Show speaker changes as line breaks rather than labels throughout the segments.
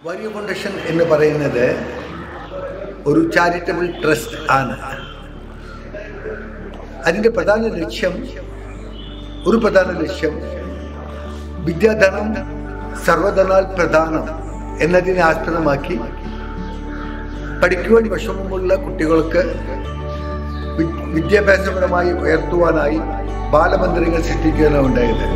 വാരിയ foundation എന്ന് പറയുന്നത് ഒരു ചാരിറ്റബിൾ ട്രസ്റ്റ് ആണ് അതിൻ്റെ പ്രധാന ലക്ഷ്യം ഒരു പ്രധാന ലക്ഷ്യം വിദ്യാധനം സർവധനാൽ പ്രധാനം എന്നതിനെ ആസ്പദമാക്കി പഠിക്കുവാൻ വിഷമമുള്ള കുട്ടികൾക്ക് വി- വിദ്യാഭ്യാസപരമായി ഉയർത്തുവാനായി ബാലമന്ദിരങ്ങൾ സൃഷ്ടിക്കുകയാണ് ഉണ്ടായത്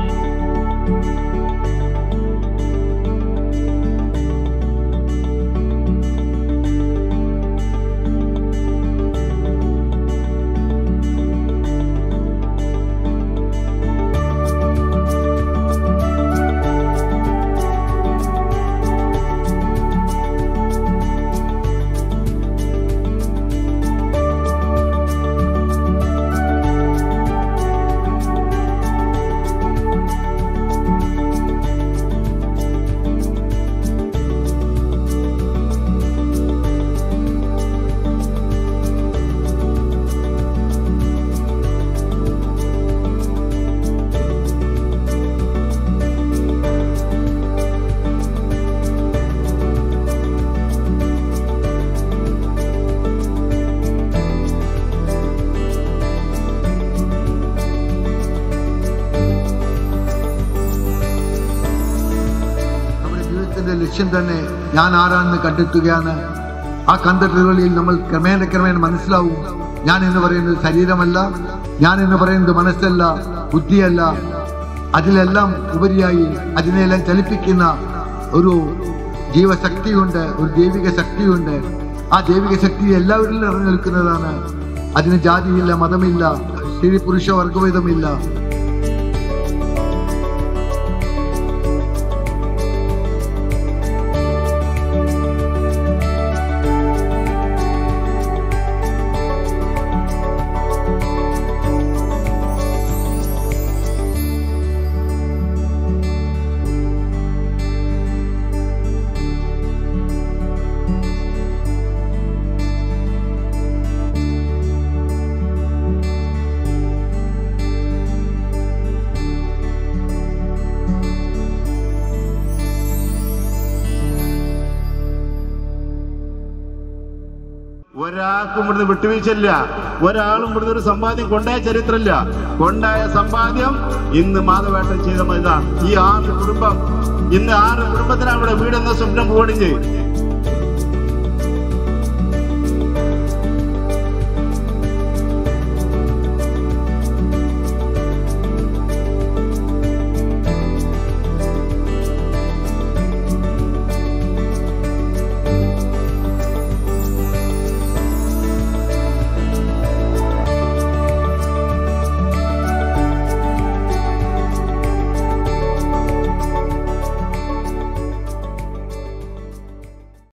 നമ്മുടെ ജീവിതത്തിന്റെ ലക്ഷ്യം തന്നെ ഞാൻ ആരാണെന്ന് കണ്ടെത്തുകയാണ് ആ കണ്ടെത്തലുകളിൽ നമ്മൾ ക്രമേണ ക്രമേണ മനസ്സിലാവും ഞാൻ എന്ന് പറയുന്നത് ശരീരമല്ല ഞാൻ എന്ന് പറയുന്നത് മനസ്സല്ല ബുദ്ധിയല്ല അതിലെല്ലാം ഉപരിയായി അതിനെല്ലാം ചലിപ്പിക്കുന്ന ഒരു ജീവശക്തിയുണ്ട് ഒരു ദൈവിക ശക്തിയുണ്ട് ആ ദൈവിക ശക്തി എല്ലാവരിലും നിറഞ്ഞു നിൽക്കുന്നതാണ് അതിന് ജാതിയില്ല മതമില്ല സ്ത്രീ പുരുഷ വർഗഭേദമില്ല
ഒരാൾക്കും ഇവിടുന്ന് വിട്ടുവീഴ്ചയില്ല ഒരാളും ഇവിടുന്ന് ഒരു സമ്പാദ്യം കൊണ്ടായ ചരിത്രമില്ല കൊണ്ടായ സമ്പാദ്യം ഇന്ന് മാധവേട്ടൻ ചെയ്ത ഇതാണ് ഈ ആറ് കുടുംബം ഇന്ന് ആറ് കുടുംബത്തിനാണ് ഇവിടെ വീടെന്ന സ്വപ്നം പോകണെങ്കിൽ